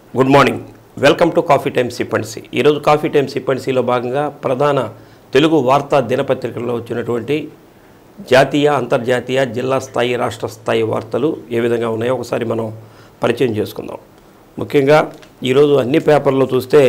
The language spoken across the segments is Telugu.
good morning welcome to coffee time సిప్పన్సీ ఈరోజు కాఫీ టైమ్ సిప్పన్సీలో భాగంగా ప్రధాన తెలుగు వార్తా దినపత్రికల్లో వచ్చినటువంటి జాతీయ అంతర్జాతీయ జిల్లా స్థాయి రాష్ట్ర స్థాయి వార్తలు ఏ విధంగా ఉన్నాయో ఒకసారి మనం పరిచయం చేసుకుందాం ముఖ్యంగా ఈరోజు అన్ని పేపర్లో చూస్తే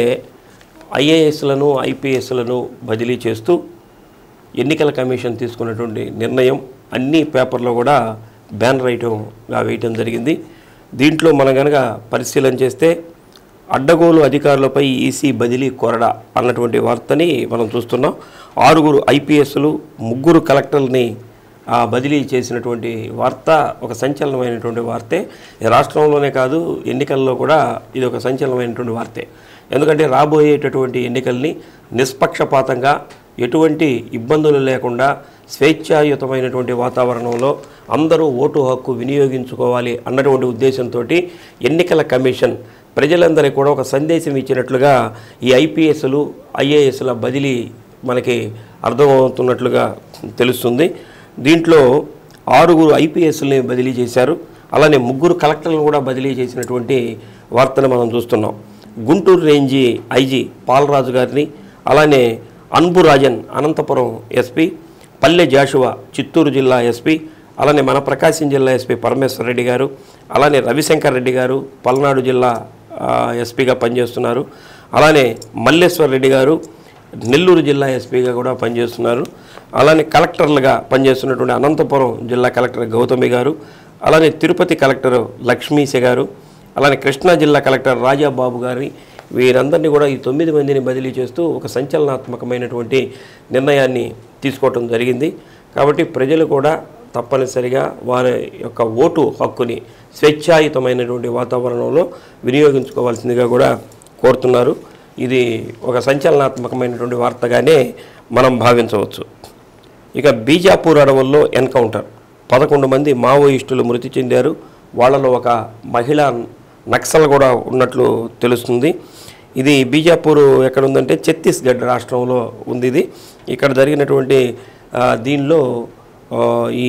ఐఏఎస్లను ఐపీఎస్లను బదిలీ చేస్తూ ఎన్నికల కమిషన్ తీసుకున్నటువంటి నిర్ణయం అన్ని పేపర్లో కూడా బ్యానర్ ఐటంగా వేయటం జరిగింది దీంట్లో మనం కనుక పరిశీలన చేస్తే అడ్డగోలు అధికారులపై ఈసీ బదిలీ కొరడ అన్నటువంటి వార్తని మనం చూస్తున్నాం ఆరుగురు ఐపీఎస్లు ముగ్గురు కలెక్టర్లని ఆ, బదిలీ చేసినటువంటి వార్త ఒక సంచలనమైనటువంటి వార్తే ఈ రాష్ట్రంలోనే కాదు ఎన్నికల్లో కూడా ఇది ఒక సంచలనమైనటువంటి వార్తే ఎందుకంటే రాబోయేటటువంటి ఎన్నికల్ని నిష్పక్షపాతంగా ఎటువంటి ఇబ్బందులు లేకుండా స్వేచ్ఛాయుతమైనటువంటి వాతావరణంలో అందరూ ఓటు హక్కు వినియోగించుకోవాలి అన్నటువంటి ఉద్దేశంతో ఎన్నికల కమిషన్ ప్రజలందరికీ కూడా ఒక సందేశం ఇచ్చినట్లుగా ఈ ఐపీఎస్లు ఐఏఎస్ల బదిలీ మనకి అర్థమవుతున్నట్లుగా తెలుస్తుంది దీంట్లో ఆరుగురు ఐపీఎస్ని బదిలీ చేశారు అలానే ముగ్గురు కలెక్టర్లను కూడా బదిలీ చేసినటువంటి వార్తను మనం చూస్తున్నాం గుంటూరు రేంజి ఐజీ పాలరాజు గారిని అలానే అన్బురాజన్ అనంతపురం ఎస్పీ పల్లె జాషువా చిత్తూరు జిల్లా ఎస్పీ అలానే మన ప్రకాశం జిల్లా ఎస్పీ పరమేశ్వర రెడ్డి గారు అలానే రవిశంకర్ రెడ్డి గారు పల్నాడు జిల్లా ఆ, ఎస్పీగా పనిచేస్తున్నారు అలానే మల్లేశ్వర్ రెడ్డి గారు నెల్లూరు జిల్లా ఎస్పీగా కూడా పనిచేస్తున్నారు అలానే కలెక్టర్లుగా పనిచేస్తున్నటువంటి అనంతపురం జిల్లా కలెక్టర్ గౌతమి గారు అలానే తిరుపతి కలెక్టర్ లక్ష్మీశ గారు అలానే కృష్ణా జిల్లా కలెక్టర్ రాజాబాబు గారి వీరందరినీ కూడా ఈ తొమ్మిది మందిని బదిలీ చేస్తూ ఒక సంచలనాత్మకమైనటువంటి నిర్ణయాన్ని తీసుకోవటం జరిగింది కాబట్టి ప్రజలు కూడా తప్పనిసరిగా వారి యొక్క ఓటు హక్కుని స్వేచ్ఛాయుతమైనటువంటి వాతావరణంలో వినియోగించుకోవాల్సిందిగా కూడా కోరుతున్నారు ఇది ఒక సంచలనాత్మకమైనటువంటి వార్తగానే మనం భావించవచ్చు ఇక బీజాపూర్ అడవుల్లో ఎన్కౌంటర్ పదకొండు మంది మావోయిస్టులు మృతి చెందారు వాళ్ళలో ఒక మహిళా నక్సల్ కూడా ఉన్నట్లు తెలుస్తుంది ఇది బీజాపూర్ ఎక్కడ ఉందంటే ఛత్తీస్గఢ్ రాష్ట్రంలో ఉంది ఇది ఇక్కడ జరిగినటువంటి ఆ, దీనిలో ఆ, ఈ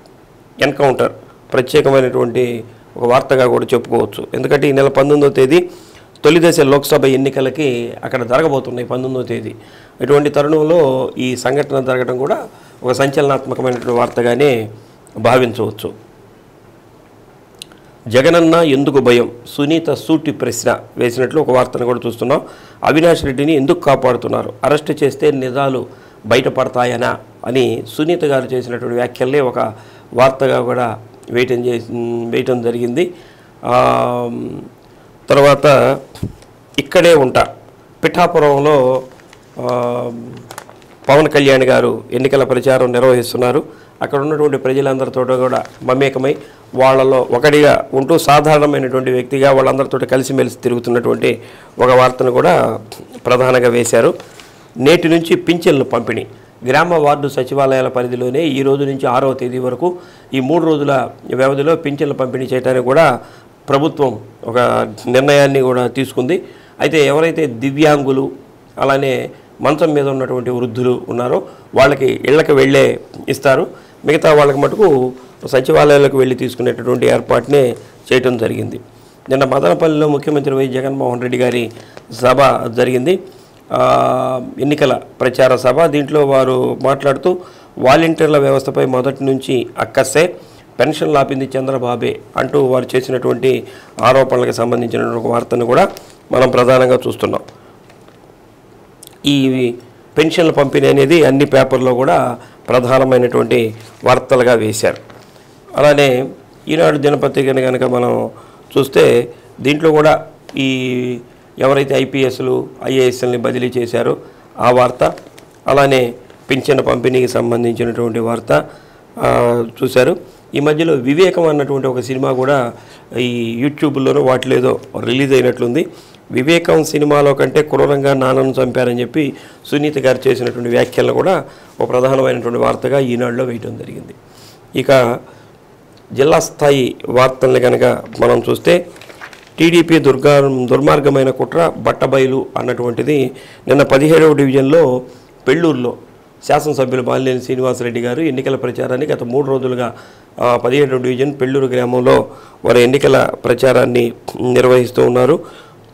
ఎన్కౌంటర్ ప్రత్యేకమైనటువంటి ఒక వార్తగా కూడా చెప్పుకోవచ్చు ఎందుకంటే ఈ నెల పంతొమ్మిదో తేదీ తొలి దశ లోక్సభ ఎన్నికలకి అక్కడ జరగబోతున్నాయి పంతొమ్మిదో తేదీ ఇటువంటి తరుణంలో ఈ సంఘటన జరగడం కూడా ఒక సంచలనాత్మకమైనటువంటి వార్తగానే భావించవచ్చు జగనన్న ఎందుకు భయం సునీత సూటి ప్రశ్న వేసినట్లు ఒక వార్తను కూడా చూస్తున్నాం అవినాష్ రెడ్డిని ఎందుకు కాపాడుతున్నారు అరెస్ట్ చేస్తే నిజాలు బయటపడతాయనా అని సునీత గారు చేసినటువంటి వ్యాఖ్యలే ఒక వార్తగా కూడా వేయటం చేసి వేయటం జరిగింది ఆ, తర్వాత ఇక్కడే ఉంటా పిఠాపురంలో ఆ, పవన్ కళ్యాణ్ గారు ఎన్నికల ప్రచారం నిర్వహిస్తున్నారు అక్కడ ఉన్నటువంటి ప్రజలందరితో కూడా మమేకమై వాళ్ళలో ఒకటిగా ఉంటూ సాధారణమైనటువంటి వ్యక్తిగా వాళ్ళందరితో కలిసిమెలిసి తిరుగుతున్నటువంటి ఒక వార్తను కూడా ప్రధానంగా వేశారు నేటి నుంచి పింఛన్లు పంపిణీ గ్రామ వార్డు సచివాలయాల పరిధిలోనే ఈ రోజు నుంచి ఆరవ తేదీ వరకు ఈ మూడు రోజుల వ్యవధిలో పింఛన్లు పంపిణీ చేయడానికి కూడా ప్రభుత్వం ఒక నిర్ణయాన్ని కూడా తీసుకుంది అయితే ఎవరైతే దివ్యాంగులు అలానే మంచం మీద ఉన్నటువంటి వృద్ధులు ఉన్నారో వాళ్ళకి ఇళ్ళకి వెళ్ళే ఇస్తారు మిగతా వాళ్ళకి మటుకు సచివాలయాలకు వెళ్ళి తీసుకునేటటువంటి ఏర్పాటునే చేయటం జరిగింది నిన్న మదనపల్లిలో ముఖ్యమంత్రి వై జగన్మోహన్ రెడ్డి గారి సభ జరిగింది ఆ, ఎన్నికల ప్రచార సభ దీంట్లో వారు మాట్లాడుతూ వాలంటీర్ల వ్యవస్థపై మొదటి నుంచి అక్కసే పెన్షన్లు ఆపింది చంద్రబాబే అంటూ వారు చేసినటువంటి ఆరోపణలకు సంబంధించిన ఒక వార్తను కూడా మనం ప్రధానంగా చూస్తున్నాం ఈ పెన్షన్ల పంపిణీ అనేది అన్ని పేపర్లో కూడా ప్రధానమైనటువంటి వార్తలుగా వేశారు అలానే ఈనాడు దినపత్రికని కనుక మనం చూస్తే దీంట్లో కూడా ఈ ఎవరైతే ఐపీఎస్లు ఐఏఎస్ఎల్ని బదిలీ చేశారో ఆ వార్త అలానే పింఛన్ పంపిణీకి సంబంధించినటువంటి వార్త ఆ, చూశారు ఈ మధ్యలో వివేకం అన్నటువంటి ఒక సినిమా కూడా ఈ యూట్యూబ్లోనూ వాటిలో ఏదో రిలీజ్ అయినట్లుంది వివేకం సినిమాలో కంటే క్రూరంగా నాన్నను చంపారని చెప్పి సునీత గారు చేసినటువంటి వ్యాఖ్యలను కూడా ఒక ప్రధానమైనటువంటి వార్తగా ఈనాడులో వేయటం జరిగింది ఇక జిల్లా స్థాయి వార్తల్ని కనుక మనం చూస్తే టీడీపీ దుర్గా దుర్మార్గమైన కుట్ర బట్టబయలు అన్నటువంటిది నిన్న పదిహేడవ డివిజన్లో పెళ్ళూరులో శాసనసభ్యులు బాలినేని శ్రీనివాసరెడ్డి గారు ఎన్నికల ప్రచారాన్ని గత మూడు రోజులుగా ఆ, పదిహేడవ డివిజన్ పెళ్ళూరు గ్రామంలో వారు ఎన్నికల ప్రచారాన్ని నిర్వహిస్తూ ఉన్నారు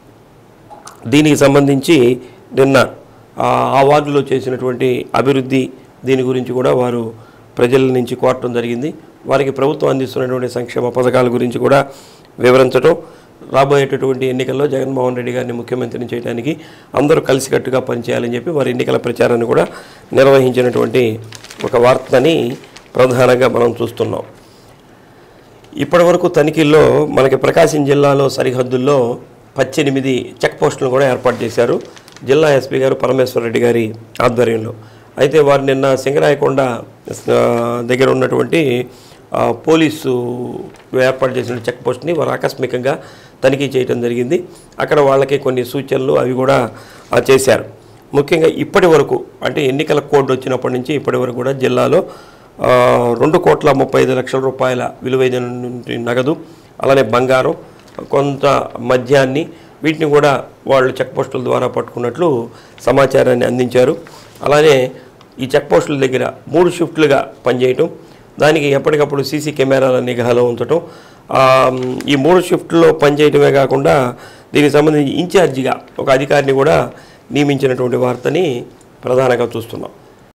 దీనికి సంబంధించి నిన్న ఆ ఆ వార్డులో చేసినటువంటి అభివృద్ధి దీని గురించి కూడా వారు ప్రజల నుంచి కోరటం జరిగింది వారికి ప్రభుత్వం అందిస్తున్నటువంటి సంక్షేమ పథకాల గురించి కూడా వివరించడం రాబోయేటటువంటి ఎన్నికల్లో జగన్మోహన్ రెడ్డి గారిని ముఖ్యమంత్రిని చేయడానికి అందరూ కలిసికట్టుగా పనిచేయాలని చెప్పి వారి ఎన్నికల ప్రచారాన్ని కూడా నిర్వహించినటువంటి ఒక వార్తని ప్రధానంగా మనం చూస్తున్నాం ఇప్పటివరకు తనిఖీల్లో మనకి ప్రకాశం జిల్లాలో సరిహద్దుల్లో పద్దెనిమిది చెక్ పోస్టులను కూడా ఏర్పాటు చేశారు జిల్లా ఎస్పీ గారు పరమేశ్వర రెడ్డి గారి ఆధ్వర్యంలో అయితే వారు నిన్న సింగరాయకొండ ఆ, దగ్గర ఉన్నటువంటి ఆ, పోలీసు ఏర్పాటు చేసిన చెక్ పోస్ట్ని వారు ఆకస్మికంగా తనిఖీ చేయడం జరిగింది అక్కడ వాళ్ళకి కొన్ని సూచనలు అవి కూడా ఆ, చేశారు ముఖ్యంగా ఇప్పటి వరకు అంటే ఎన్నికల కోడ్ వచ్చినప్పటి నుంచి ఇప్పటి వరకు కూడా జిల్లాలో ఆ, రెండు కోట్ల ముప్పై ఐదు లక్షల రూపాయల విలువైన నుండి నగదు అలానే బంగారం కొంత మద్యాన్ని వీటిని కూడా వాళ్ళు చెక్ పోస్టుల ద్వారా పట్టుకున్నట్లు సమాచారాన్ని అందించారు అలానే ఈ చెక్ పోస్టుల దగ్గర మూడు షిఫ్ట్లుగా పనిచేయటం దానికి ఎప్పటికప్పుడు సీసీ కెమెరాల నిఘాలో ఉంచటం ఆ, ఈ మూడు షిఫ్ట్లో పనిచేయటమే కాకుండా దీనికి సంబంధించి ఇన్ఛార్జిగా ఒక అధికారిని కూడా నియమించినటువంటి వార్తని ప్రధానంగా చూస్తున్నాం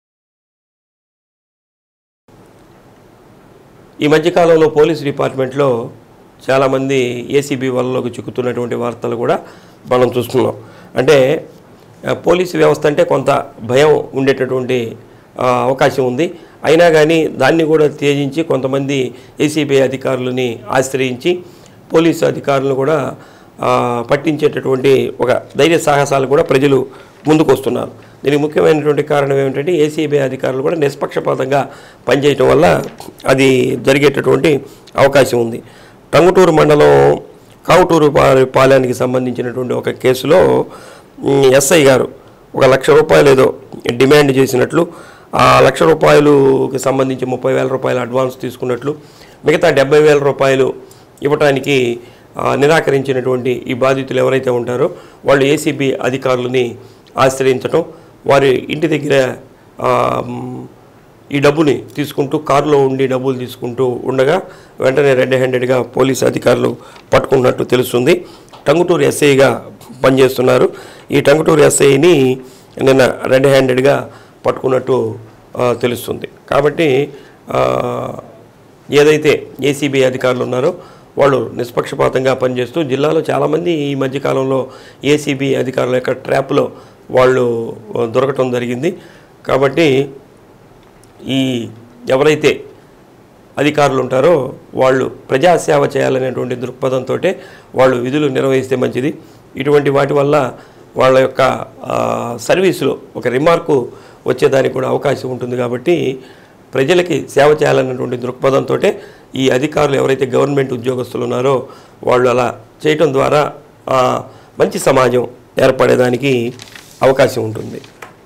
ఈ మధ్యకాలంలో పోలీస్ డిపార్ట్మెంట్లో చాలామంది ఏసీబీ వలలోకి చిక్కుతున్నటువంటి వార్తలు కూడా మనం చూస్తున్నాం అంటే ఆ, పోలీసు వ్యవస్థ అంటే కొంత భయం ఉండేటటువంటి ఆ, అవకాశం ఉంది అయినా కానీ దాన్ని కూడా త్యజించి కొంతమంది ఏసీబీ అధికారులని ఆశ్రయించి పోలీసు అధికారులను కూడా ఆ, పట్టించేటటువంటి ఒక ధైర్య సాహసాలు కూడా ప్రజలు ముందుకు వస్తున్నారు దీనికి ముఖ్యమైనటువంటి కారణం ఏమిటంటే ఏసీబీ అధికారులు కూడా నిష్పక్షపాతంగా పనిచేయటం వల్ల అది జరిగేటటువంటి అవకాశం ఉంది టంగుటూరు మండలం కావుటూరు పా- పాలెనికి సంబంధించినటువంటి ఒక కేసులో ఉమ్, ఎస్ఐ గారు ఒక లక్ష రూపాయలు ఏదో డిమాండ్ చేసినట్లు ఆ లక్ష రూపాయలుకి సంబంధించి ముప్పై వేల రూపాయలు అడ్వాన్స్ తీసుకున్నట్లు మిగతా డెబ్బై వేల రూపాయలు ఇవ్వటానికి ఆ, నిరాకరించినటువంటి ఈ బాధితులు ఎవరైతే ఉంటారో వాళ్ళు ఏసీబీ అధికారులని ఆశ్రయించటం వారి ఇంటి దగ్గర ఆ, మ్, ఈ డబ్బుని తీసుకుంటూ కారులో ఉండి డబ్బులు తీసుకుంటూ ఉండగా వెంటనే రెడ్ హ్యాండెడ్గా పోలీస్ అధికారులు పట్టుకున్నట్టు తెలుస్తుంది టంగుటూరు ఎస్ఐగా పనిచేస్తున్నారు ఈ టంగుటూరు ఎస్ఐని నిన్న రెడ్ హ్యాండెడ్గా పట్టుకున్నట్టు ఆ, తెలుస్తుంది కాబట్టి ఆ, ఏదైతే ఏసీబీ అధికారులు ఉన్నారో వాళ్ళు నిష్పక్షపాతంగా పనిచేస్తూ జిల్లాలో చాలామంది ఈ మధ్యకాలంలో ఏసీబీ అధికారుల యొక్క ట్రాప్లో వాళ్ళు ఆ, దొరకటం జరిగింది కాబట్టి ఈ ఎవరైతే అధికారులు ఉంటారో వాళ్ళు ప్రజాసేవ చేయాలనేటువంటి దృక్పథంతో వాళ్ళు విధులు నిర్వహిస్తే మంచిది ఇటువంటి వాటి వల్ల వాళ్ళ యొక్క ఆ, సర్వీసులో ఒక రిమార్కు వచ్చేదానికి కూడా అవకాశం ఉంటుంది కాబట్టి ప్రజలకి సేవ చేయాలన్నటువంటి దృక్పథంతో ఈ అధికారులు ఎవరైతే గవర్నమెంట్ ఉద్యోగస్తులు ఉన్నారో వాళ్ళు అలా చేయటం ద్వారా ఆ, మంచి సమాజం ఏర్పడేదానికి అవకాశం ఉంటుంది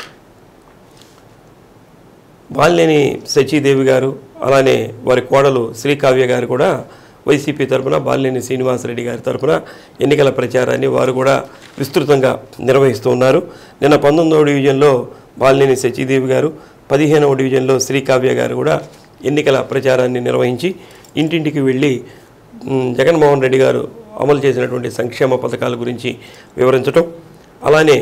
బాలినేని శచీదేవి గారు అలానే వారి కోడలు శ్రీకావ్య గారు కూడా వైసీపీ తరపున బాలినేని శ్రీనివాసరెడ్డి గారి తరపున ఎన్నికల ప్రచారాన్ని వారు కూడా విస్తృతంగా నిర్వహిస్తూ ఉన్నారు నిన్న పంతొమ్మిదవ డివిజన్లో బాలినేని శచీదేవి గారు పదిహేనవ డివిజన్లో శ్రీకావ్య గారు కూడా ఎన్నికల ప్రచారాన్ని నిర్వహించి ఇంటింటికి వెళ్ళి మ్, జగన్మోహన్ రెడ్డి గారు అమలు చేసినటువంటి సంక్షేమ పథకాల గురించి వివరించటం అలానే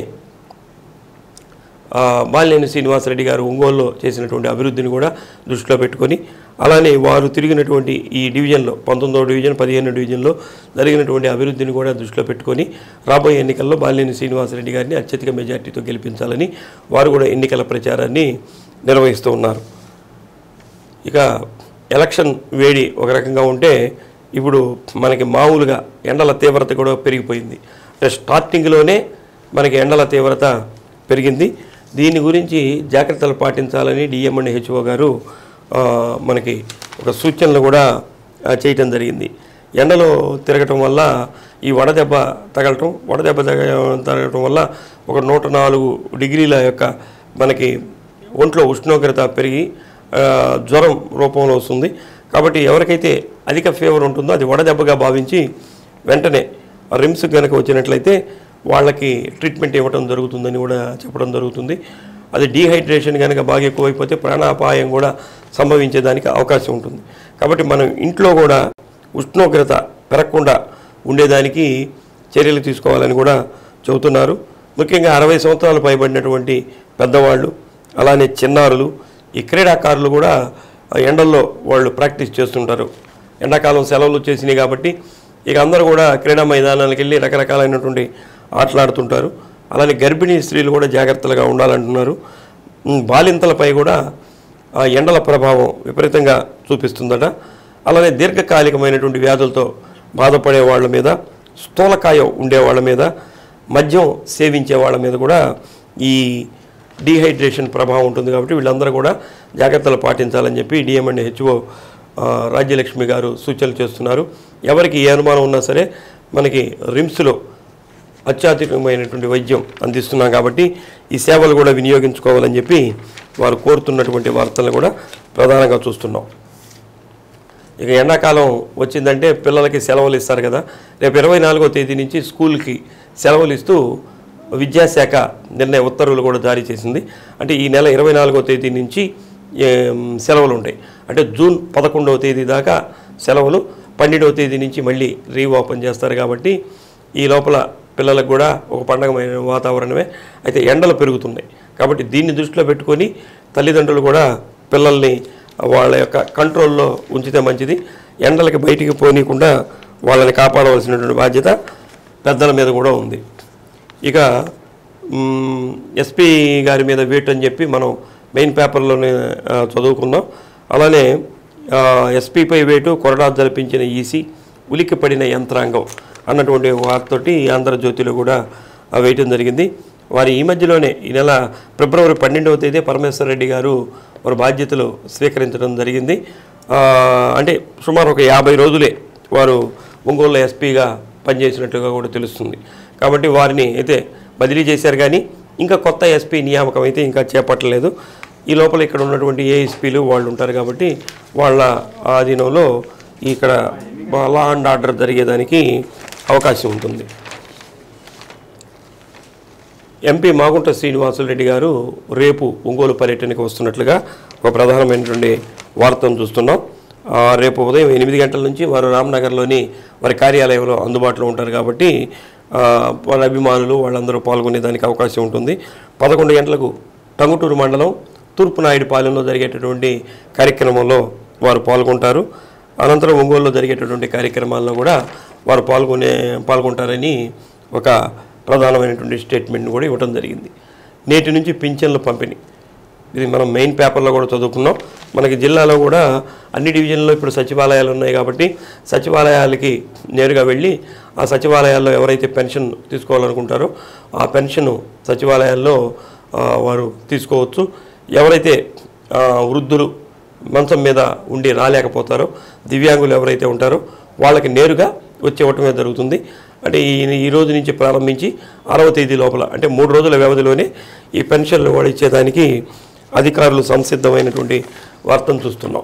ఆ, బాలినేని శ్రీనివాసరెడ్డి గారు ఒంగోలులో చేసినటువంటి అభివృద్ధిని కూడా దృష్టిలో పెట్టుకొని అలానే వారు తిరిగినటువంటి ఈ డివిజన్లో పంతొమ్మిదవ డివిజన్ పదిహేను డివిజన్లో జరిగినటువంటి అభివృద్ధిని కూడా దృష్టిలో పెట్టుకొని రాబోయే ఎన్నికల్లో బాలినేని శ్రీనివాసరెడ్డి గారిని అత్యధిక మెజార్టీతో గెలిపించాలని వారు కూడా ఎన్నికల ప్రచారాన్ని నిర్వహిస్తూ ఉన్నారు ఇక ఎలక్షన్ వేడి ఒక రకంగా ఉంటే ఇప్పుడు మనకి మామూలుగా ఎండల తీవ్రత కూడా పెరిగిపోయింది అంటే స్టార్టింగ్లోనే మనకి ఎండల తీవ్రత పెరిగింది దీని గురించి జాగ్రత్తలు పాటించాలని డిఎం అండ్ హెచ్ఓ గారు ఆ, మనకి ఒక సూచనలు కూడా ఆ, చేయటం జరిగింది ఎండలో తిరగటం వల్ల ఈ వడదెబ్బ తగలటం వడదెబ్బ తగ తగలటం వల్ల ఒక నూట నాలుగు డిగ్రీల యొక్క మనకి ఒంట్లో ఉష్ణోగ్రత పెరిగి ఆ, జ్వరం రూపంలో వస్తుంది కాబట్టి ఎవరికైతే అధిక ఫీవర్ ఉంటుందో అది వడదెబ్బగా భావించి వెంటనే రిమ్స్ కనుక వచ్చినట్లయితే వాళ్ళకి ట్రీట్మెంట్ ఇవ్వడం జరుగుతుందని కూడా చెప్పడం జరుగుతుంది అది డీహైడ్రేషన్ కనుక బాగా ఎక్కువైపోతే ప్రాణాపాయం కూడా సంభవించేదానికి అవకాశం ఉంటుంది కాబట్టి మనం ఇంట్లో కూడా ఉష్ణోగ్రత పెరగకుండా ఉండేదానికి చర్యలు తీసుకోవాలని కూడా చెబుతున్నారు ముఖ్యంగా అరవై సంవత్సరాలు పైబడినటువంటి పెద్దవాళ్ళు అలానే చిన్నారులు ఈ క్రీడాకారులు కూడా ఆ ఎండల్లో వాళ్ళు ప్రాక్టీస్ చేస్తుంటారు ఎండాకాలం సెలవులు వచ్చేసినాయి కాబట్టి ఇక అందరూ కూడా క్రీడా మైదానాలకు వెళ్ళి రకరకాలైనటువంటి ఆటలు ఆడుతుంటారు అలానే గర్భిణీ స్త్రీలు కూడా జాగ్రత్తలుగా ఉండాలంటున్నారు ఉమ్, బాలింతలపై కూడా ఆ ఎండల ప్రభావం విపరీతంగా చూపిస్తుందట అలానే దీర్ఘకాలికమైనటువంటి వ్యాధులతో బాధపడే వాళ్ళ మీద స్థూలకాయం ఉండే వాళ్ళ మీద మద్యం సేవించే వాళ్ళ మీద కూడా ఈ డీహైడ్రేషన్ ప్రభావం ఉంటుంది కాబట్టి వీళ్ళందరూ కూడా జాగ్రత్తలు పాటించాలని చెప్పి డిఎం అండ్ హెచ్ఓ రాజ్యలక్ష్మి గారు సూచనలు చేస్తున్నారు ఎవరికి ఏ అనుమానం ఉన్నా సరే మనకి రిమ్స్లో అత్యాధునికమైనటువంటి వైద్యం అందిస్తున్నాం కాబట్టి ఈ సేవలు కూడా వినియోగించుకోవాలని చెప్పి వారు కోరుతున్నటువంటి వార్తలను కూడా ప్రధానంగా చూస్తున్నాం ఇక ఎండాకాలం వచ్చిందంటే పిల్లలకి సెలవులు ఇస్తారు కదా రేపు ఇరవై నాలుగో తేదీ నుంచి స్కూల్కి సెలవులు ఇస్తూ విద్యాశాఖ నిర్ణయ ఉత్తర్వులు కూడా జారీ చేసింది అంటే ఈ నెల ఇరవై నాలుగో తేదీ నుంచి ఏం, సెలవులు ఉంటాయి అంటే జూన్ పదకొండవ తేదీ దాకా సెలవులు పన్నెండవ తేదీ నుంచి మళ్ళీ రీఓపెన్ చేస్తారు కాబట్టి ఈ లోపల పిల్లలకు కూడా ఒక పండగమైన వాతావరణమే అయితే ఎండలు పెరుగుతున్నాయి కాబట్టి దీన్ని దృష్టిలో పెట్టుకొని తల్లిదండ్రులు కూడా పిల్లల్ని వాళ్ళ యొక్క కంట్రోల్లో ఉంచితే మంచిది ఎండలకి బయటికి పోనీయకుండా వాళ్ళని కాపాడవలసినటువంటి బాధ్యత పెద్దల మీద కూడా ఉంది ఇక మ్, ఎస్పీ గారి మీద వేట్ అని చెప్పి మనం మెయిన్ పేపర్లోనే ఆ, చదువుకున్నాం అలానే ఆ, ఎస్పీపై వేటు కొరడా జరిపించిన ఈసీ ఉలిక్కిపడిన యంత్రాంగం అన్నటువంటి వార్తతోటి ఆంధ్రజ్యోతిలో కూడా ఆ వేయటం జరిగింది వారి ఈ మధ్యలోనే ఈ నెల ఫిబ్రవరి పన్నెండవ తేదీ పరమేశ్వర రెడ్డి గారు వారి బాధ్యతలు స్వీకరించడం జరిగింది ఆ, అంటే సుమారు ఒక యాభై రోజులే వారు ఒంగోలు ఎస్పీగా పనిచేసినట్టుగా కూడా తెలుస్తుంది కాబట్టి వారిని అయితే బదిలీ చేశారు కానీ ఇంకా కొత్త ఎస్పీ నియామకం అయితే ఇంకా చేపట్టలేదు ఈ లోపల ఇక్కడ ఉన్నటువంటి ఏఎస్పీలు వాళ్ళు ఉంటారు కాబట్టి వాళ్ళ ఆధీనంలో ఇక్కడ లా అండ్ ఆర్డర్ జరిగేదానికి అవకాశం ఉంటుంది ఎంపీ మాగుంట శ్రీనివాసులరెడ్డి గారు రేపు ఒంగోలు పర్యటనకు వస్తున్నట్లుగా ఒక ప్రధానమైనటువంటి వార్తను చూస్తున్నాం ఆ, రేపు ఉదయం ఎనిమిది గంటల నుంచి వారు రామ్నగర్లోని వారి కార్యాలయంలో అందుబాటులో ఉంటారు కాబట్టి ఆ, వారి అభిమానులు వాళ్ళందరూ పాల్గొనేదానికి అవకాశం ఉంటుంది పదకొండు గంటలకు టంగుటూరు మండలం తూర్పు నాయుడుపాలెంలో జరిగేటటువంటి కార్యక్రమంలో వారు పాల్గొంటారు అనంతరం ఒంగోలులో జరిగేటటువంటి కార్యక్రమాల్లో కూడా వారు పాల్గొనే పాల్గొంటారని ఒక ప్రధానమైనటువంటి స్టేట్మెంట్ని కూడా ఇవ్వడం జరిగింది నేటి నుంచి పింఛన్ల పంపిణీ ఇది మనం మెయిన్ పేపర్లో కూడా చదువుకున్నాం మనకి జిల్లాలో కూడా అన్ని డివిజన్లో ఇప్పుడు సచివాలయాలు ఉన్నాయి కాబట్టి సచివాలయాలకి నేరుగా వెళ్ళి ఆ సచివాలయాల్లో ఎవరైతే పెన్షన్ తీసుకోవాలనుకుంటారో ఆ పెన్షన్ సచివాలయాల్లో ఆ, వారు తీసుకోవచ్చు ఎవరైతే ఆ, వృద్ధులు మంచం మీద ఉండి రాలేకపోతారో దివ్యాంగులు ఎవరైతే ఉంటారో వాళ్ళకి నేరుగా వచ్చి ఇవ్వటమే జరుగుతుంది అంటే ఈ ఈ రోజు నుంచి ప్రారంభించి ఆరవ తేదీ లోపల అంటే మూడు రోజుల వ్యవధిలోనే ఈ పెన్షన్లు కూడా ఇచ్చేదానికి అధికారులు సంసిద్ధమైనటువంటి వార్తను చూస్తున్నాం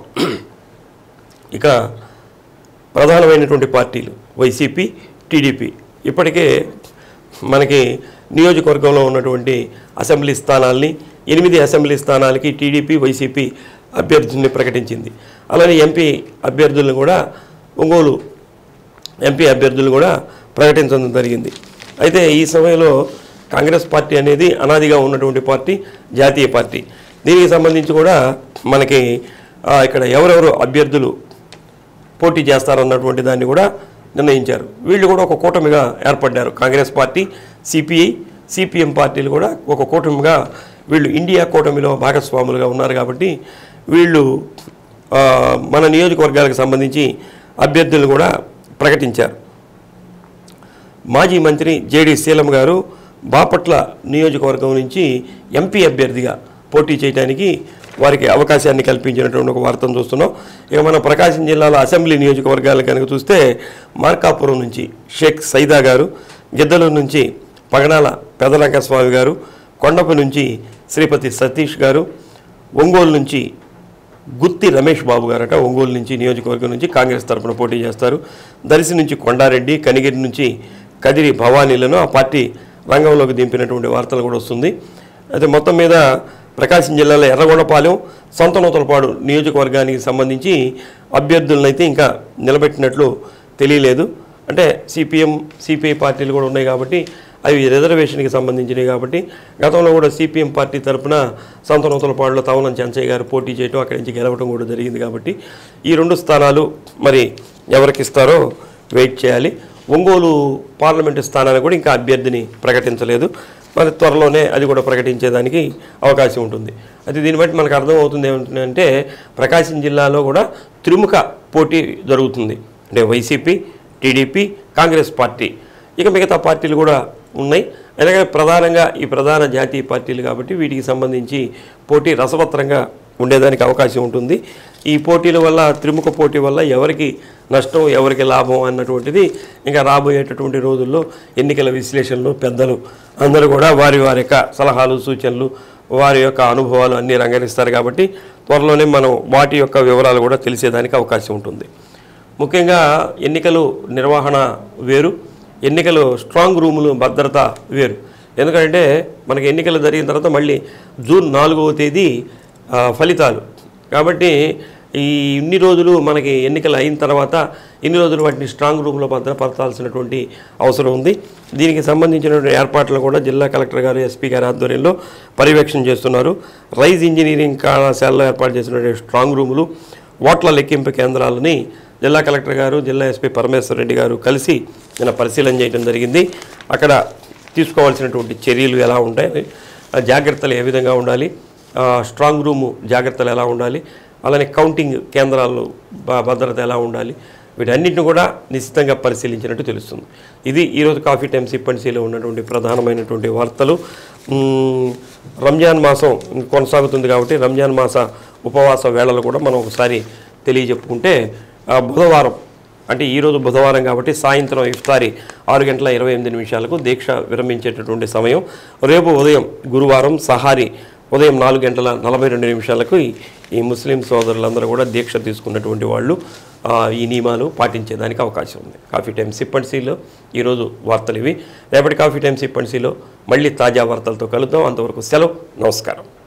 ఇక ప్రధానమైనటువంటి పార్టీలు వైసీపీ టీడీపీ ఇప్పటికే మనకి నియోజకవర్గంలో ఉన్నటువంటి అసెంబ్లీ స్థానాల్ని ఎనిమిది అసెంబ్లీ స్థానాలకి టీడీపీ వైసీపీ అభ్యర్థుల్ని ప్రకటించింది అలానే ఎంపీ అభ్యర్థులను కూడా ఒంగోలు ఎంపీ అభ్యర్థులు కూడా ప్రకటించడం జరిగింది అయితే ఈ సమయంలో కాంగ్రెస్ పార్టీ అనేది అనాదిగా ఉన్నటువంటి పార్టీ జాతీయ పార్టీ దీనికి సంబంధించి కూడా మనకి ఆ, ఇక్కడ ఎవరెవరు అభ్యర్థులు పోటీ చేస్తారన్నటువంటి దాన్ని కూడా నిర్ణయించారు వీళ్ళు కూడా ఒక కూటమిగా ఏర్పడ్డారు కాంగ్రెస్ పార్టీ సిపిఐ సిపిఎం పార్టీలు కూడా ఒక కూటమిగా వీళ్ళు ఇండియా కూటమిలో భాగస్వాములుగా ఉన్నారు కాబట్టి వీళ్ళు ఆ, మన నియోజకవర్గాలకు సంబంధించి అభ్యర్థులను కూడా ప్రకటించారు మాజీ మంత్రి జేడి శీలం గారు బాపట్ల నియోజకవర్గం నుంచి ఎంపీ అభ్యర్థిగా పోటీ చేయడానికి వారికి అవకాశాన్ని కల్పించినటువంటి ఒక వార్తను చూస్తున్నాం ఇక మన ప్రకాశం జిల్లాలో అసెంబ్లీ నియోజకవర్గాలు కనుక చూస్తే మార్కాపురం నుంచి షేక్ సైదా గారు గిద్దలూరు నుంచి పగడాల పెదలంక స్వామి గారు కొండప నుంచి శ్రీపతి సతీష్ గారు ఒంగోలు నుంచి గుత్తి రమేష్ బాబు గారట ఒంగోలు నుంచి నియోజకవర్గం నుంచి కాంగ్రెస్ తరఫున పోటీ చేస్తారు దర్శి నుంచి కొండారెడ్డి కనిగిరి నుంచి కదిరి భవానీలను ఆ పార్టీ రంగంలోకి దింపినటువంటి వార్తలు కూడా వస్తుంది అయితే మొత్తం మీద ప్రకాశం జిల్లాలో ఎర్రగొండపాలెం సొంతనూతలపాడు నియోజకవర్గానికి సంబంధించి అభ్యర్థులను అయితే ఇంకా నిలబెట్టినట్లు తెలియలేదు అంటే సిపిఎం సిపిఐ పార్టీలు కూడా ఉన్నాయి కాబట్టి అవి రిజర్వేషన్కి సంబంధించినవి కాబట్టి గతంలో కూడా సిపిఎం పార్టీ తరపున సంతనూతలపాడులో తవనం చెంచయ్య గారు పోటీ చేయడం అక్కడి నుంచి గెలవడం కూడా జరిగింది కాబట్టి ఈ రెండు స్థానాలు మరి ఎవరికి ఇస్తారో వెయిట్ చేయాలి ఒంగోలు పార్లమెంటు స్థానాన్ని కూడా ఇంకా అభ్యర్థిని ప్రకటించలేదు మరి త్వరలోనే అది కూడా ప్రకటించేదానికి అవకాశం ఉంటుంది అయితే దీన్ని బట్టి మనకు అర్థమవుతుంది ఏమిటంటే ప్రకాశం జిల్లాలో కూడా త్రిముఖ పోటీ జరుగుతుంది అంటే వైసీపీ టీడీపీ కాంగ్రెస్ పార్టీ ఇక మిగతా పార్టీలు కూడా ఉన్నాయి అలాగే ప్రధానంగా ఈ ప్రధాన జాతీయ పార్టీలు కాబట్టి వీటికి సంబంధించి పోటీ రసవత్రంగా ఉండేదానికి అవకాశం ఉంటుంది ఈ పోటీల వల్ల త్రిముఖ పోటీ వల్ల ఎవరికి నష్టం ఎవరికి లాభం అన్నటువంటిది ఇంకా రాబోయేటటువంటి రోజుల్లో ఎన్నికల విశ్లేషణలు పెద్దలు అందరూ కూడా వారి వారి యొక్క సలహాలు సూచనలు వారి యొక్క అనుభవాలు అన్నీ రంగరిస్తారు కాబట్టి త్వరలోనే మనం వాటి యొక్క వివరాలు కూడా తెలిసేదానికి అవకాశం ఉంటుంది ముఖ్యంగా ఎన్నికలు నిర్వహణ వేరు ఎన్నికలు స్ట్రాంగ్ రూములు భద్రత వేరు ఎందుకంటే మనకి ఎన్నికలు జరిగిన తర్వాత మళ్ళీ జూన్ నాలుగవ తేదీ ఆ, ఫలితాలు కాబట్టి ఈ ఇన్ని రోజులు మనకి ఎన్నికలు అయిన తర్వాత ఇన్ని రోజులు వాటిని స్ట్రాంగ్ రూమ్లో భద్రపరచాల్సినటువంటి అవసరం ఉంది దీనికి సంబంధించినటువంటి ఏర్పాట్లు కూడా జిల్లా కలెక్టర్ గారు ఎస్పీ గారి ఆధ్వర్యంలో పర్యవేక్షణ చేస్తున్నారు రైజ్ ఇంజనీరింగ్ కళాశాలలో ఏర్పాటు చేసినటువంటి స్ట్రాంగ్ రూములు ఓట్ల లెక్కింపు కేంద్రాలని జిల్లా కలెక్టర్ గారు జిల్లా ఎస్పీ పరమేశ్వర రెడ్డి గారు కలిసి నిన్న పరిశీలన చేయడం జరిగింది అక్కడ తీసుకోవాల్సినటువంటి చర్యలు ఎలా ఉంటాయి ఆ జాగ్రత్తలు ఏ విధంగా ఉండాలి ఆ స్ట్రాంగ్ రూము జాగ్రత్తలు ఎలా ఉండాలి అలానే కౌంటింగ్ కేంద్రాల్లో భ- భద్రత ఎలా ఉండాలి వీటన్నిటిని కూడా నిశ్చితంగా పరిశీలించినట్టు తెలుస్తుంది ఇది ఈరోజు కాఫీ టైమ్ సిప్పన్సీలో ఉన్నటువంటి ప్రధానమైనటువంటి వార్తలు మ్మ్, రంజాన్ మాసం కొనసాగుతుంది కాబట్టి రంజాన్ మాస ఉపవాస వేళలు కూడా మనం ఒకసారి తెలియజెప్పుకుంటే ఆ, బుధవారం అంటే ఈరోజు బుధవారం కాబట్టి సాయంత్రం ఇఫ్తారి ఆరు గంటల ఇరవై ఎనిమిది నిమిషాలకు దీక్ష విరమించేటటువంటి సమయం రేపు ఉదయం గురువారం సహారీ ఉదయం నాలుగు గంటల నలభై రెండు నిమిషాలకు ఈ- ఈ ముస్లిం సోదరులందరూ కూడా దీక్ష తీసుకున్నటువంటి వాళ్ళు ఆ, ఈ నియమాలు పాటించేదానికి అవకాశం ఉంది కాఫీ టైమ్ సిప్పన్సీలో ఈరోజు వార్తలు ఇవి రేపటి కాఫీ టైమ్ సిప్పన్సీలో మళ్ళీ తాజా వార్తలతో కలుద్దాం అంతవరకు సెలవు నమస్కారం